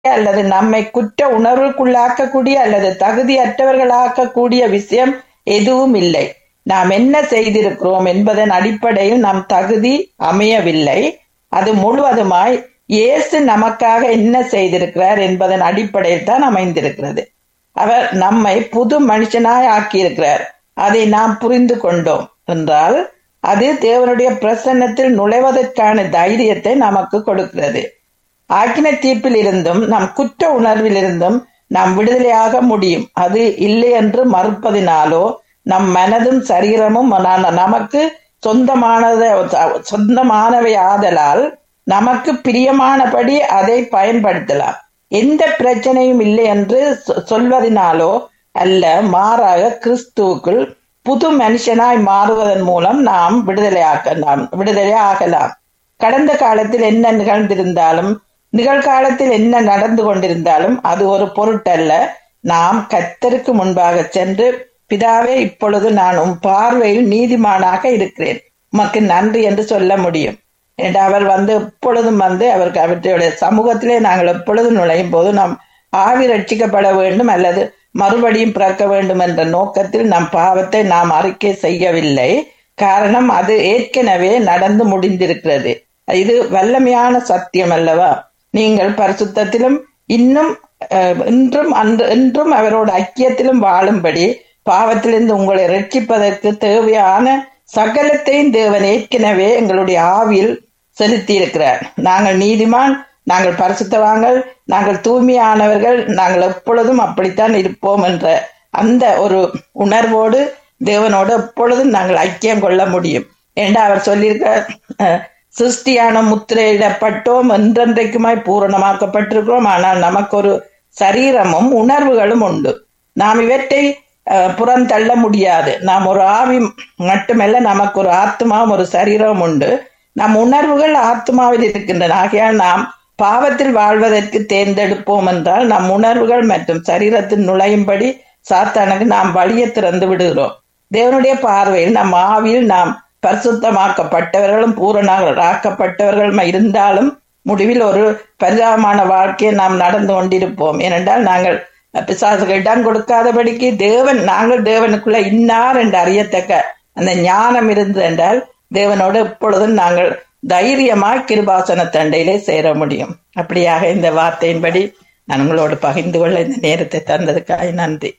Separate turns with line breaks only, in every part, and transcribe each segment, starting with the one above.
அல்லது நம்மை குற்ற உணர்வுக்குள்ளாக்கக்கூடிய அல்லது தகுதியற்றவர்களாக்கக்கூடிய விஷயம் எதுவும் இல்லை நாம் என்ன செய்திருக்கிறோம் என்பதன் அடிப்படையில் நம் தகுதி அமையவில்லை அது முழுவதுமாய் இயேசு நமக்காக என்ன செய்திருக்கிறார் என்பதன் அடிப்படையில் தான் அமைந்திருக்கிறது அவர் நம்மை புது மனுஷனாய் ஆக்கியிருக்கிறார் அதை நாம் புரிந்து கொண்டோம் என்றால் அது தேவனுடைய பிரசன்னத்தில் நுழைவதற்கான தைரியத்தை நமக்கு கொடுக்கிறது ஆக்கின தீர்ப்பில் இருந்தும் நம் குற்ற உணர்வில் இருந்தும் நாம் விடுதலையாக முடியும் அது இல்லை என்று மறுப்பதினாலோ நம் மனதும் சரீரமும் நமக்கு சொந்தமானத சொந்தமானவை ஆதலால் நமக்கு பிரியமானபடி அதை பயன்படுத்தலாம் எந்த பிரச்சனையும் இல்லை என்று சொல்வதனாலோ அல்ல மாறாக கிறிஸ்துவுக்குள் புது மனுஷனாய் மாறுவதன் மூலம் நாம் விடுதலையாக்க நாம் விடுதலை ஆகலாம் கடந்த காலத்தில் என்ன நிகழ்ந்திருந்தாலும் நிகழ்காலத்தில் என்ன நடந்து கொண்டிருந்தாலும் அது ஒரு பொருட்டல்ல நாம் கத்தருக்கு முன்பாக சென்று பிதாவே இப்பொழுது நான் உன் பார்வையில் நீதிமானாக இருக்கிறேன் உமக்கு நன்றி என்று சொல்ல முடியும் என்று அவர் வந்து எப்பொழுதும் வந்து அவருக்கு அவற்றுடைய சமூகத்திலே நாங்கள் எப்பொழுதும் நுழையும் போது நாம் ஆவி ரட்சிக்கப்பட வேண்டும் அல்லது மறுபடியும் பிறக்க வேண்டும் என்ற நோக்கத்தில் நம் பாவத்தை நாம் அறிக்கை செய்யவில்லை காரணம் அது ஏற்கனவே நடந்து முடிந்திருக்கிறது இது வல்லமையான சத்தியம் அல்லவா நீங்கள் பரிசுத்தத்திலும் இன்னும் இன்றும் அன்று என்றும் அவரோட ஐக்கியத்திலும் வாழும்படி பாவத்திலிருந்து உங்களை ரட்சிப்பதற்கு தேவையான சகலத்தையும் தேவன் ஏற்கனவே எங்களுடைய ஆவியில் செலுத்தி இருக்கிறார் நாங்கள் நீதிமான் நாங்கள் பரிசுத்தவாங்கள் நாங்கள் தூய்மையானவர்கள் நாங்கள் எப்பொழுதும் அப்படித்தான் இருப்போம் என்ற அந்த ஒரு உணர்வோடு தேவனோடு எப்பொழுதும் நாங்கள் ஐக்கியம் கொள்ள முடியும் என்று அவர் சொல்லியிருக்க சிருஷ்டியான முத்திரையிடப்பட்டோம் என்றென்றைக்குமாய் பூரணமாக்கப்பட்டிருக்கிறோம் ஆனால் நமக்கு ஒரு சரீரமும் உணர்வுகளும் உண்டு நாம் இவற்றை புறம் தள்ள முடியாது நாம் ஒரு ஆவி மட்டுமல்ல நமக்கு ஒரு ஆத்மாவும் ஒரு சரீரமும் உண்டு நம் உணர்வுகள் ஆத்மாவில் இருக்கின்றன ஆகையால் நாம் பாவத்தில் வாழ்வதற்கு தேர்ந்தெடுப்போம் என்றால் நம் உணர்வுகள் மற்றும் சரீரத்தில் நுழையும்படி சாத்தானுக்கு நாம் வழியை திறந்து விடுகிறோம் தேவனுடைய பார்வையில் நம் ஆவியில் நாம் பரிசுத்தமாக்கப்பட்டவர்களும் பூரணராக்கப்பட்டவர்களும் இருந்தாலும் முடிவில் ஒரு பரிதாபமான வாழ்க்கையை நாம் நடந்து கொண்டிருப்போம் ஏனென்றால் நாங்கள் பிசாசுக்கு இடம் கொடுக்காதபடிக்கு தேவன் நாங்கள் தேவனுக்குள்ள இன்னார் என்று அறியத்தக்க அந்த ஞானம் இருந்தது என்றால் தேவனோடு எப்பொழுதும் நாங்கள் தைரியமாக கிருபாசன தண்டையிலே சேர முடியும் அப்படியாக இந்த வார்த்தையின்படி நான் உங்களோடு பகிர்ந்து கொள்ள இந்த நேரத்தை தந்ததுக்காக நன்றி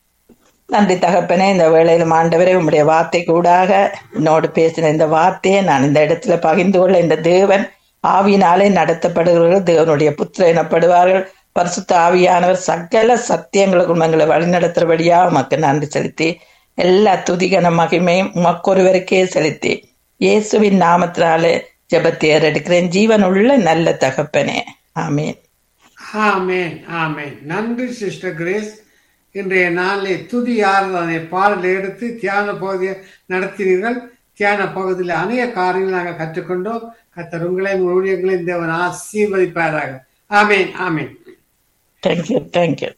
நன்றி தகப்பனே இந்த வேளையிலும் ஆண்டவரே உங்களுடைய வார்த்தை கூடாக என்னோடு பேசின இந்த வார்த்தையை நான் இந்த இடத்துல பகிர்ந்து கொள்ள இந்த தேவன் ஆவியினாலே நடத்தப்படுகிறவர்கள் தேவனுடைய புத்திர எனப்படுவார்கள் பரிசுத்த ஆவியானவர் சகல சத்தியங்களுக்கும் எங்களை வழிநடத்துறபடியா உமக்கு நன்றி செலுத்தி எல்லா துதிகன மகிமையும் உமக்கொருவருக்கே செலுத்தி இயேசுவின் நாமத்தினாலே ஜபத்தை ஏறெடுக்கிறேன் ஜீவன் உள்ள நல்ல தகப்பனே ஆமேன்
ஆமேன் ஆமேன் நன்றி சிஸ்டர் கிரேஸ் இன்றைய நாளில் துதி ஆறுதலை பாடலை எடுத்து தியான பகுதியை நடத்தினீர்கள் தியான பகுதியில் அநேக காரியங்கள் நாங்கள் கற்றுக்கொண்டோம் கத்தர் உங்களையும் ஊழியர்களையும் தேவன் ஆசீர்வதிப்பாராக ஆமேன் ஆமேன்
தேங்க்யூ தேங்க்யூ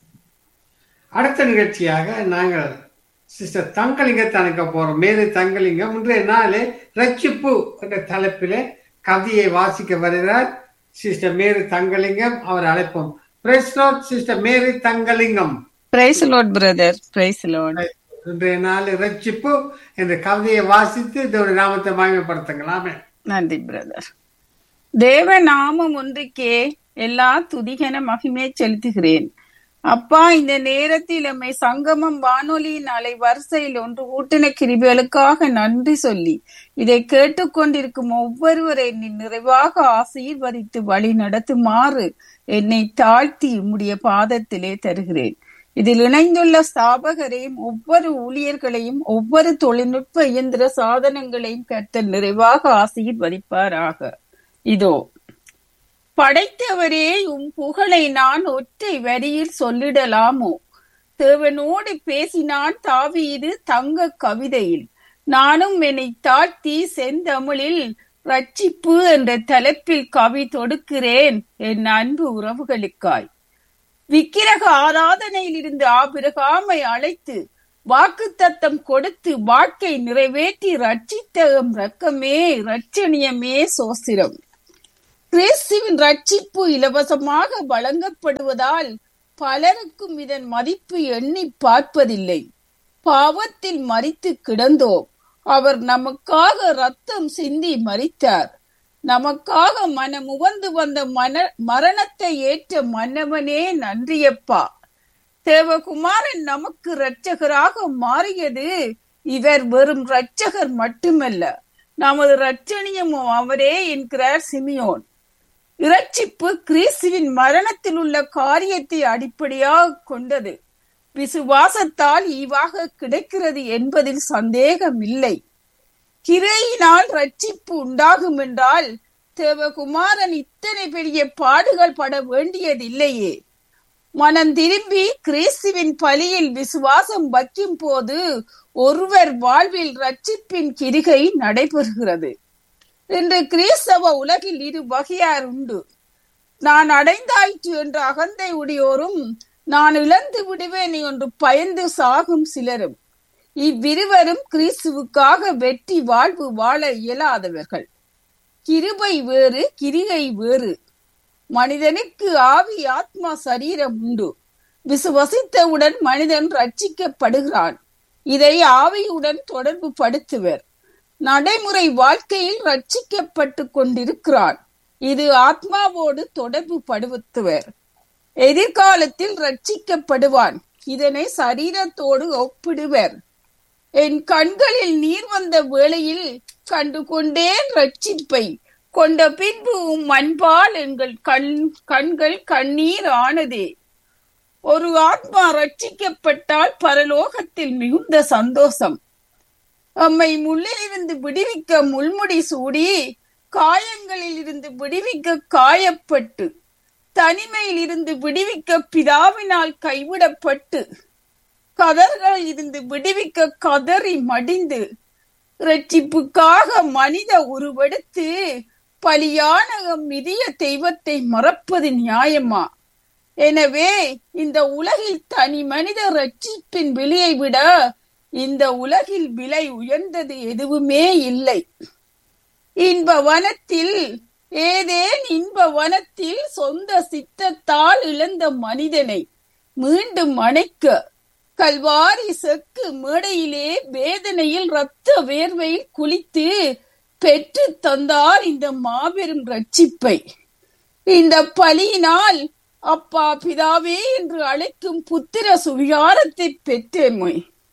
அடுத்த நிகழ்ச்சியாக நாங்கள் சிஸ்டர் தங்கலிங்கத்தை அனுப்ப போறோம் மேலே தங்கலிங்கம் இன்றைய நாளே ரட்சிப்பு என்ற தலைப்பிலே கவிதையை வாசிக்க வருகிறார் சிஸ்டர் மேரி தங்கலிங்கம் அவர் அழைப்போம் praise Lord sister Mary Thangalingam
praise Lord brother praise Lord
இன்றைய நாள் ரட்சிப்பு என்ற கவிதையை வாசித்து இதோட நாமத்தை மகிமைப்படுத்துங்களாமே
நன்றி பிரதர் தேவ நாமம் ஒன்றுக்கே எல்லா துதிகன மகிமை செலுத்துகிறேன் அப்பா இந்த நேரத்தில் எம்மை சங்கமம் வானொலியின் அலை வரிசையில் ஒன்று கூட்டின கிருபிகளுக்காக நன்றி சொல்லி இதை கேட்டுக்கொண்டிருக்கும் ஒவ்வொருவரை நீ நிறைவாக ஆசீர்வதித்து வழி நடத்துமாறு என்னை தாழ்த்தி உம்முடைய பாதத்திலே தருகிறேன் இதில் இணைந்துள்ள ஸ்தாபகரையும் ஒவ்வொரு ஊழியர்களையும் ஒவ்வொரு தொழில்நுட்ப இயந்திர சாதனங்களையும் கர்த்தர் நிறைவாக ஆசீர்வதிப்பாராக இதோ படைத்தவரே உம் புகழை நான் ஒற்றை வரியில் சொல்லிடலாமோ தேவனோடு பேசினான் தாவீது தங்க கவிதையில் நானும் என்னை தாழ்த்தி செந்தமிழில் ரட்சிப்பு என்ற தலைப்பில் கவி தொடுக்கிறேன் என் அன்பு உறவுகளுக்காய் விக்கிரக ஆராதனையில் இருந்து ஆபிரகாமை அழைத்து வாக்கு தத்தம் கொடுத்து வாழ்க்கை நிறைவேற்றி ரட்சித்த ரக்கமே ரட்சணியமே சோசிரம் கிறிஸ்துவின் ரட்சிப்பு இலவசமாக வழங்கப்படுவதால் பலருக்கும் இதன் மதிப்பு எண்ணி பார்ப்பதில்லை பாவத்தில் மறித்து கிடந்தோம் அவர் நமக்காக ரத்தம் சிந்தி மறித்தார் நமக்காக மனம் உவந்து வந்த மன மரணத்தை ஏற்ற மன்னவனே நன்றியப்பா தேவகுமாரன் நமக்கு இரட்சகராக மாறியது இவர் வெறும் இரட்சகர் மட்டுமல்ல நமது இரட்சணியமும் அவரே என்கிறார் சிமியோன் இரட்சிப்பு கிறிஸ்துவின் மரணத்தில் உள்ள காரியத்தை அடிப்படையாக கொண்டது விசுவாசத்தால் ஈவாக கிடைக்கிறது என்பதில் சந்தேகம் இல்லை கிரையினால் ரட்சிப்பு உண்டாகும் என்றால் தேவகுமாரன் இத்தனை பெரிய பாடுகள் பட வேண்டியதில்லையே மனம் திரும்பி கிறிஸ்துவின் பலியில் விசுவாசம் வைக்கும் போது ஒருவர் வாழ்வில் ரட்சிப்பின் கிரிகை நடைபெறுகிறது இன்று கிறிஸ்தவ உலகில் இரு வகையார் உண்டு நான் அடைந்தாயிற்று என்ற அகந்தை உடையோரும் நான் இழந்து விடுவேன் என்று பயந்து சாகும் சிலரும் இவ்விருவரும் கிறிஸ்துவுக்காக வெற்றி வாழ்வு வாழ இயலாதவர்கள் கிருபை வேறு கிரிகை வேறு மனிதனுக்கு ஆவி ஆத்மா சரீரம் உண்டு விசுவசித்தவுடன் மனிதன் ரட்சிக்கப்படுகிறான் இதை ஆவியுடன் தொடர்பு படுத்துவர் நடைமுறை வாழ்க்கையில் ரட்சிக்கப்பட்டு கொண்டிருக்கிறான் இது ஆத்மாவோடு தொடர்பு படுத்துவர் எதிர்காலத்தில் ரட்சிக்கப்படுவான் இதனை சரீரத்தோடு ஒப்பிடுவர் என் கண்களில் நீர் வந்த வேளையில் கண்டு கொண்டேன் ரட்சிப்பை கொண்ட பின்பு உம் அன்பால் எங்கள் கண் கண்கள் கண்ணீர் ஆனதே ஒரு ஆத்மா ரட்சிக்கப்பட்டால் பரலோகத்தில் மிகுந்த சந்தோஷம் நம்மை முள்ளிலிருந்து விடுவிக்க முள்முடி சூடி காயங்களில் இருந்து விடுவிக்க காயப்பட்டு தனிமையில் இருந்து விடுவிக்க பிதாவினால் கைவிடப்பட்டு கதர்களில் இருந்து விடுவிக்க கதறி மடிந்து ரட்சிப்புக்காக மனித உருவெடுத்து பலியான மிதிய தெய்வத்தை மறப்பது நியாயமா எனவே இந்த உலகில் தனி மனித ரட்சிப்பின் விலையை விட இந்த உலகில் விலை உயர்ந்தது எதுவுமே இல்லை இன்ப வனத்தில் ஏதேன் இன்ப வனத்தில் சொந்த சித்தத்தால் இழந்த மனிதனை மீண்டும் அணைக்க கல்வாரி செக்கு மேடையிலே வேதனையில் ரத்த வேர்வையில் குளித்து பெற்று தந்தார் இந்த மாபெரும் ரட்சிப்பை இந்த பலியினால் அப்பா பிதாவே என்று அழைக்கும் புத்திர சுவிகாரத்தை பெற்றேமை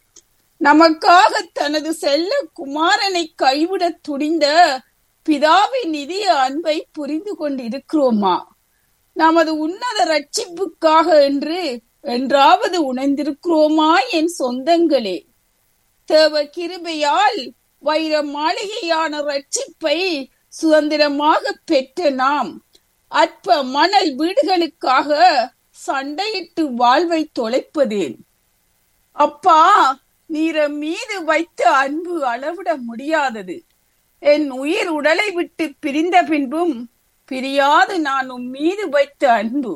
நமக்காக தனது செல்ல குமாரனை கைவிட துணிந்த பிதாவின் நிதிய அன்பை புரிந்து கொண்டிருக்கிறோமா நமது உன்னத ரட்சிப்புக்காக என்று என்றாவது உணர்ந்திருக்கிறோமா என் சொந்தங்களே தேவ கிருபையால் வைர மாளிகையான ரட்சிப்பை சுதந்திரமாக பெற்ற நாம் அற்ப மணல் வீடுகளுக்காக சண்டையிட்டு வாழ்வை தொலைப்பதேன் அப்பா நீர மீது வைத்த அன்பு அளவிட முடியாதது என் உயிர் உடலை விட்டு பிரிந்த பின்பும் பிரியாது நான் உன் மீது வைத்த அன்பு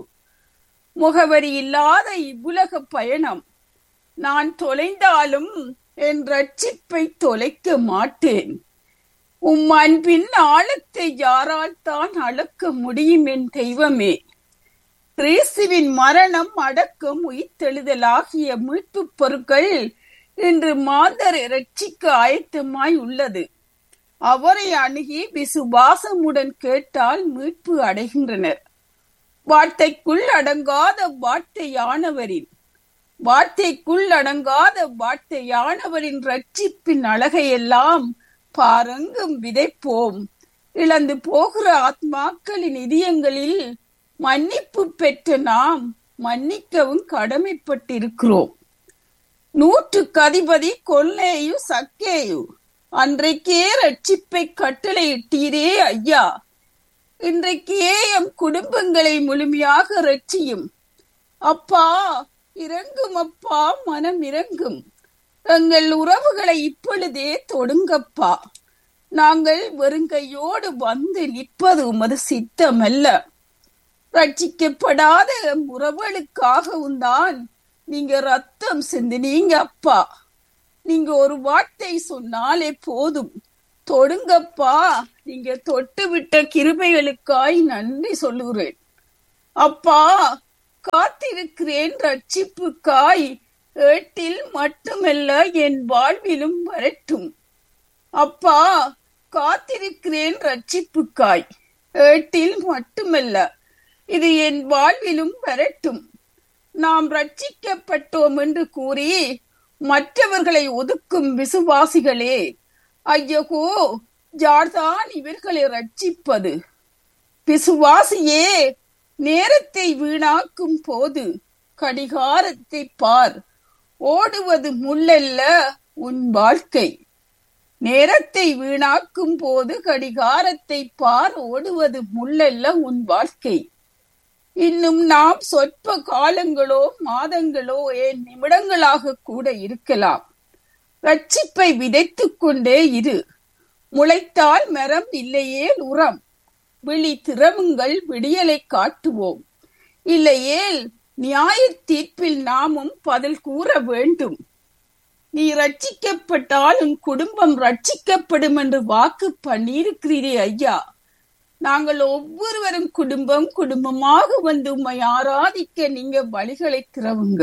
முகவரி இல்லாத இவ்வுலக பயணம் நான் தொலைந்தாலும் என் ரட்சிப்பை தொலைக்க மாட்டேன் உம் அன்பின் ஆழத்தை யாரால் தான் அளக்க முடியும் என் தெய்வமே கிறிஸ்துவின் மரணம் அடக்கம் உயிர்த்தெழுதல் ஆகிய மீட்பு பொருட்கள் இன்று மாந்தர் ரட்சிக்க ஆயத்தமாய் உள்ளது அவரை அணுகி விசுவாசமுடன் கேட்டால் மீட்பு அடைகின்றனர் வார்த்தைக்குள் அடங்காத வார்த்தையானவரின் வார்த்தைக்குள் அடங்காத வார்த்தையானவரின் ரட்சிப்பின் அழகையெல்லாம் பாரங்கும் விதைப்போம் இழந்து போகிற ஆத்மாக்களின் இதயங்களில் மன்னிப்பு பெற்ற நாம் மன்னிக்கவும் கடமைப்பட்டிருக்கிறோம் நூற்றுக்கு அதிபதி கொல்லேயு சக்கேயு அன்றைக்கே ரட்சிப்பை கட்டளையிட்டீரே ஐயா இன்றைக்கே எம் குடும்பங்களை முழுமையாக ரட்சியும் அப்பா இறங்கும் அப்பா மனம் இறங்கும் எங்கள் உறவுகளை இப்பொழுதே தொடுங்கப்பா நாங்கள் வெறுங்கையோடு வந்து நிற்பது உமது சித்தமல்ல ரட்சிக்கப்படாத எம் உறவுகளுக்காகவும் தான் நீங்க ரத்தம் சிந்தினீங்க அப்பா நீங்க ஒரு வார்த்தை சொன்னாலே போதும் தொடுங்கப்பா நீங்க தொட்டு விட்ட கிருபைகளுக்காய் நன்றி சொல்லுகிறேன் அப்பா காத்திருக்கிறேன் ரட்சிப்புக்காய் ஏட்டில் மட்டுமல்ல என் வாழ்விலும் வரட்டும் அப்பா காத்திருக்கிறேன் ரட்சிப்புக்காய் ஏட்டில் மட்டுமல்ல இது என் வாழ்விலும் வரட்டும் நாம் ரட்சிக்கப்பட்டோம் என்று கூறி மற்றவர்களை ஒதுக்கும் விசுவாசிகளே ஐயகோ யார்தான் இவர்களை ரட்சிப்பது விசுவாசியே நேரத்தை வீணாக்கும் போது கடிகாரத்தை பார் ஓடுவது முள்ளல்ல உன் வாழ்க்கை நேரத்தை வீணாக்கும் போது கடிகாரத்தை பார் ஓடுவது முள்ளல்ல உன் வாழ்க்கை இன்னும் நாம் சொற்ப காலங்களோ மாதங்களோ ஏன் நிமிடங்களாக கூட இருக்கலாம் ரட்சிப்பை விதைத்துக் கொண்டே இரு முளைத்தால் மரம் இல்லையேல் உரம் விழி திறமுங்கள் விடியலை காட்டுவோம் இல்லையேல் நியாய தீர்ப்பில் நாமும் பதில் கூற வேண்டும் நீ ரட்சிக்கப்பட்டால் உன் குடும்பம் ரட்சிக்கப்படும் என்று வாக்கு பண்ணியிருக்கிறீரே ஐயா நாங்கள் ஒவ்வொருவரும் குடும்பம் குடும்பமாக வந்து உம்மை ஆராதிக்க நீங்க வழிகளை திறவுங்க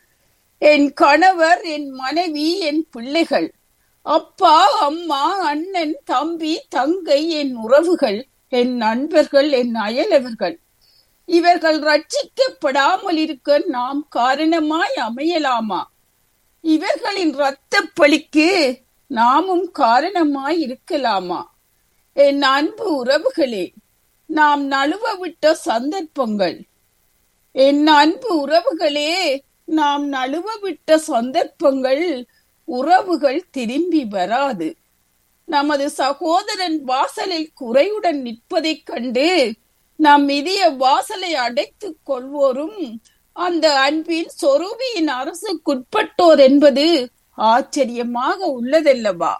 என் கணவர் என் மனைவி என் பிள்ளைகள் அப்பா அம்மா அண்ணன் தம்பி தங்கை என் உறவுகள் என் நண்பர்கள் என் அயலவர்கள் இவர்கள் ரட்சிக்கப்படாமல் இருக்க நாம் காரணமாய் அமையலாமா இவர்களின் இரத்த பலிக்கு நாமும் காரணமாய் இருக்கலாமா என் அன்பு உறவுகளே நாம் நழுவ விட்ட சந்தர்ப்பங்கள் என் அன்பு உறவுகளே நாம் நழுவ விட்ட சந்தர்ப்பங்கள் உறவுகள் திரும்பி வராது நமது சகோதரன் வாசலில் குறையுடன் நிற்பதைக் கண்டு நம் இதய வாசலை அடைத்துக் கொள்வோரும் அந்த அன்பின் சொரூபியின் அரசுக்குட்பட்டோர் என்பது ஆச்சரியமாக உள்ளதல்லவா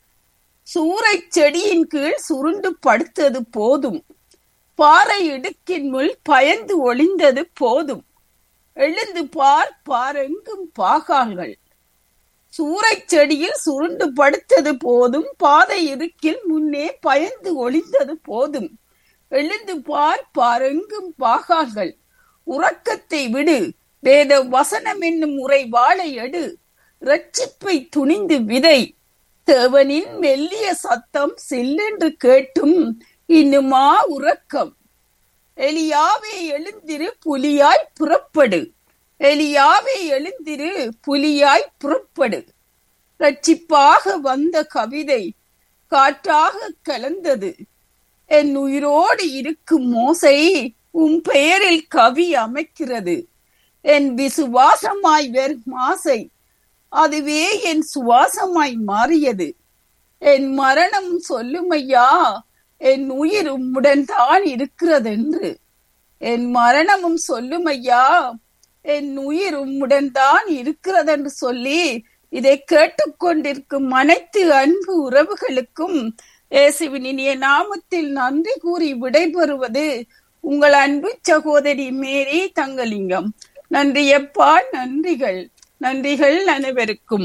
சூறைச் செடியின் கீழ் சுருண்டு படுத்தது போதும் பாறை இடுக்கின் முள் பயந்து ஒளிந்தது போதும் எழுந்து பார் பாரெங்கும் பாகால்கள் சூறைச் செடியில் சுருண்டு படுத்தது போதும் பாதை இருக்கில் முன்னே பயந்து ஒளிந்தது போதும் எழுந்து பார் பாரெங்கும் பாகால்கள் உறக்கத்தை விடு வேத வசனம் என்னும் உரை வாழை எடு ரட்சிப்பை துணிந்து விதை தேவனின் மெல்லிய சத்தம் சில்லென்று கேட்டும் இன்னுமா உறக்கம் எலியாவே எழுந்திரு புலியாய் புறப்படு எலியாவே எழுந்திரு புலியாய் புறப்படு ரட்சிப்பாக வந்த கவிதை காற்றாக கலந்தது என் உயிரோடு இருக்கும் மோசை உன் பெயரில் கவி அமைக்கிறது என் விசுவாசமாய் வெறும் ஆசை அதுவே என் சுவாசமாய் மாறியது என் மரணம் சொல்லுமையா என் உயிர் உம்முடன் தான் இருக்கிறதென்று என் மரணமும் சொல்லுமையா என் உயிர் உம்முடன் தான் இருக்கிறதென்று சொல்லி இதை கேட்டுக்கொண்டிருக்கும் அனைத்து அன்பு உறவுகளுக்கும் இயேசுவின் இனிய நாமத்தில் நன்றி கூறி விடைபெறுவது உங்கள் அன்பு சகோதரி மேரி தங்கலிங்கம் நன்றி எப்பா நன்றிகள் நன்றிகள் அனைவருக்கும்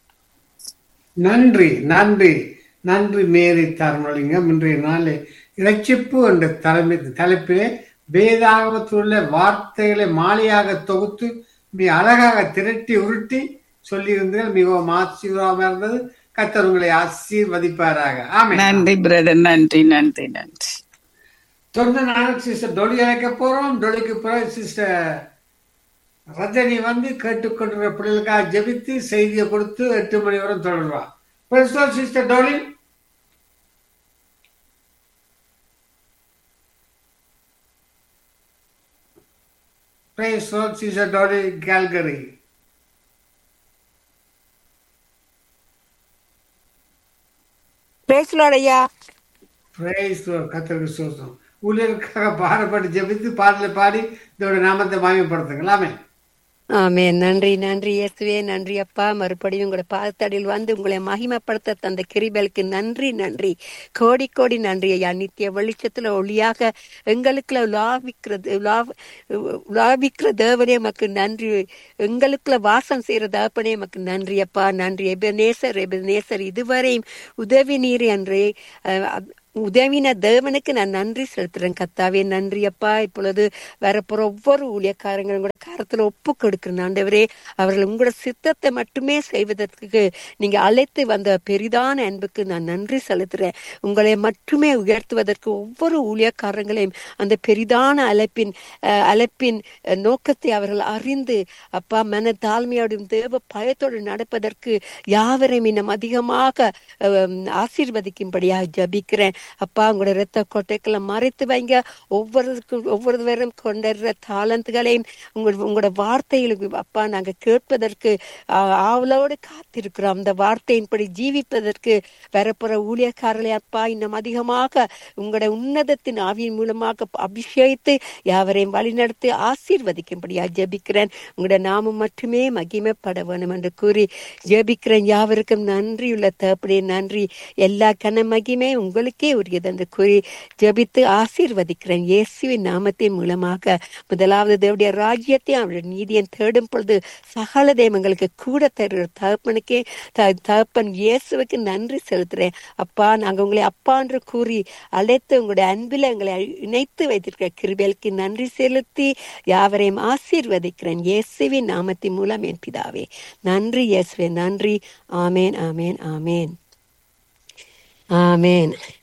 நன்றி நன்றி நன்றி மேரி தர்மலிங்கம் இன்றைய நாளில் இரட்சிப்பு என்ற தலைமை தலைப்பிலே வேதாகமத்துள்ள வார்த்தைகளை மாலையாக தொகுத்து மிக அழகாக திரட்டி உருட்டி சொல்லியிருந்தீர்கள் மிகவும் ஆசீர்வாதமாக இருந்தது கத்தர் உங்களை ஆசீர்வதிப்பாராக ஆமே
நன்றி பிரதர் நன்றி நன்றி நன்றி
தொடர்ந்து நாங்கள் சிஸ்டர் டொலி அழைக்க போறோம் டொலிக்கு பிறகு சிஸ்டர் ரஜினி வந்து கேட்டுக்கொண்டிருக்கிற பிள்ளைகளுக்காக ஜெபித்து செய்தியை கொடுத்து எட்டு மணி வரை தொடர்வா sister Dolly Praise Lord, Sister Dolly Calgary.
பேசலோட ஐயா
Praise Lord, கத்தருக்கு சோசம் ஊழியருக்காக பாடப்பட்டு ஜெபித்து பாடலை பாடி இதோட நாமத்தை மாயப்படுத்துங்களாமே
ஆமென் நன்றி நன்றி இயேசுவே நன்றி அப்பா மறுபடியும் உங்களோட பாதத்தடியில் வந்து உங்களை மகிமைப்படுத்த தந்த கிரிபலுக்கு நன்றி நன்றி கோடி கோடி நன்றி ஐயா நித்திய வெளிச்சத்துல ஒளியாக எங்களுக்குள்ள உலாவிக்கிறது உலா- உலாவிக்கிற தேவனே மக்கு நன்றி எங்களுக்குள்ள வாசம் செய்யற தேவனே மக்கு நன்றி அப்பா நன்றி எபநேசர் எபநேசர் இதுவரையும் உதவி நீர் என்று அஹ், அப்- உதவின தேவனுக்கு நான் நன்றி செலுத்துறேன் கத்தாவே நன்றி அப்பா இப்பொழுது வரப்போற ஒவ்வொரு ஊழியக்காரங்களும் கூட கரத்துல ஒப்பு கொடுக்கிறேன் ஆண்டவரே அவர்கள் உங்களோட சித்தத்தை மட்டுமே செய்வதற்கு நீங்க அழைத்து வந்த பெரிதான அன்புக்கு நான் நன்றி செலுத்துறேன் உங்களை மட்டுமே உயர்த்துவதற்கு ஒவ்வொரு ஊழியக்காரங்களையும் அந்த பெரிதான அழைப்பின் அஹ், அழைப்பின் அஹ், நோக்கத்தை அவர்கள் அறிந்து அப்பா மன தாழ்மையோடும் தேவ பயத்தோடு நடப்பதற்கு யாவரையும் இன்னும் அதிகமாக அஹ், ஆசீர்வதிக்கும்படியாக ஜபிக்கிறேன் அப்பா உங்களோட இரத்த கொட்டைகளை மறைத்து வைங்க ஒவ்வொருக்கும் ஒவ்வொருவரும் கொண்டிருந்த தாளந்துகளையும் உங்கள் உங்களோட வார்த்தைகளுக்கு அப்பா நாங்க கேட்பதற்கு ஆஹ், ஆவலோடு காத்திருக்கிறோம் அந்த வார்த்தையின்படி ஜீவிப்பதற்கு வரப்போற ஊழியக்காரர்களை அப்பா இன்னும் அதிகமாக உங்களோட உன்னதத்தின் ஆவியின் மூலமாக அபிஷேகித்து யாவரையும் வழிநடத்தி ஆசீர்வதிக்கும்படியா ஜெபிக்கிறேன் உங்களோட நாமம் மட்டுமே மகிமைப்பட வேணும் என்று கூறி ஜெபிக்கிறேன் யாவருக்கும் நன்றியுள்ள தகப்பனே நன்றி எல்லா கன மகிமே உங்களுக்கே உரியது என்று கூறி ஜெபித்து ஆசீர்வதிக்கிறேன் இயேசுவின் நாமத்தின் மூலமாக முதலாவது தேவடைய ராஜ்யத்தை அவருடைய நீதியை தேடும் பொழுது சகல தெய்வங்களுக்கு கூட தருகிற தகப்பனுக்கே த- தகப்பன் இயேசுவுக்கு நன்றி செலுத்துறேன் அப்பா நாங்க உங்களை அப்பா என்று கூறி அழைத்து உங்களுடைய அன்பில் எங்களை இணைத்து வைத்திருக்கிற கிருபைகளுக்கு நன்றி செலுத்தி யாவரையும் ஆசீர்வதிக்கிறேன் இயேசுவின் நாமத்தின் மூலம் என் பிதாவே நன்றி இயேசுவே நன்றி ஆமேன் ஆமேன் ஆமேன் ஆமேன்